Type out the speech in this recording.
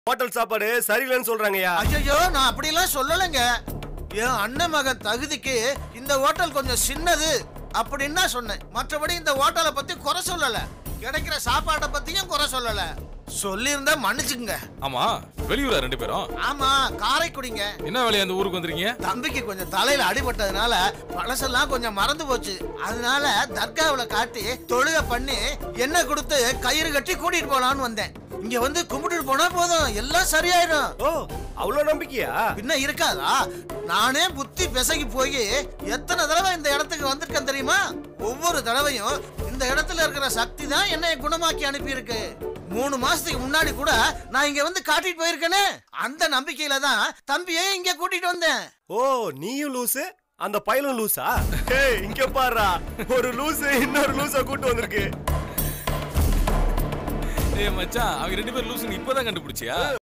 hotel சாப்பாடு சரியில்லைன்னு சொல்றாங்கய்யா ஐயோ நான் அப்படிலாம் சொல்லலைங்க என் அண்ணன் மகன் தகுதிக்கு இந்த ஹோட்டல் கொஞ்சம் சின்னது அப்படின்னு தான் சொன்னேன் மற்றபடி இந்த ஹோட்டலை பத்தி குறை சொல்லல கிடைக்கிற சாப்பாட்டை பத்தியும் குறை சொல்லல சொல்லியிருந்தா மன்னிச்சுக்குங்க ஆமா வெளியூரா ரெண்டு பேரும் ஆமா காரைக்குடிங்க என்ன வேலையா அந்த ஊருக்கு வந்திருக்கீங்க தம்பிக்கு கொஞ்சம் தலையில அடிபட்டதுனால பழசெல்லாம் கொஞ்சம் மறந்து போச்சு அதனால தர்காவுல காட்டி தொழுகை பண்ணி என்ன கொடுத்து கயிறு கட்டி கூட்டிட்டு போலான்னு வந்தேன் இங்க வந்து கும்பிட்டுட்டு போனா போதும் எல்லாம் சரியாயிடும் ஓ அவ்வளவு நம்பிக்கையா பின்ன இருக்காதா நானே புத்தி பிசகி போய் எத்தனை தடவை இந்த இடத்துக்கு வந்திருக்கேன் தெரியுமா ஒவ்வொரு தடவையும் இந்த இடத்துல இருக்கிற சக்தி தான் என்னை குணமாக்கி அனுப்பியிருக்கு மூணு மாசத்துக்கு முன்னாடி கூட நான் இங்க வந்து காட்டிட்டு போயிருக்கேனே அந்த நம்பிக்கையில தான் தம்பியை இங்க கூட்டிட்டு வந்தேன் ஓ நீயும் லூசு அந்த பையலும் லூசா ஏய் இங்க பாருடா ஒரு லூசு இன்னொரு லூச கூட்டு வந்திருக்கு ஏய் மச்சான் அவங்க ரெண்டு பேரும் லூசுன்னு இப்பதான் கண்டுபிடிச்சியா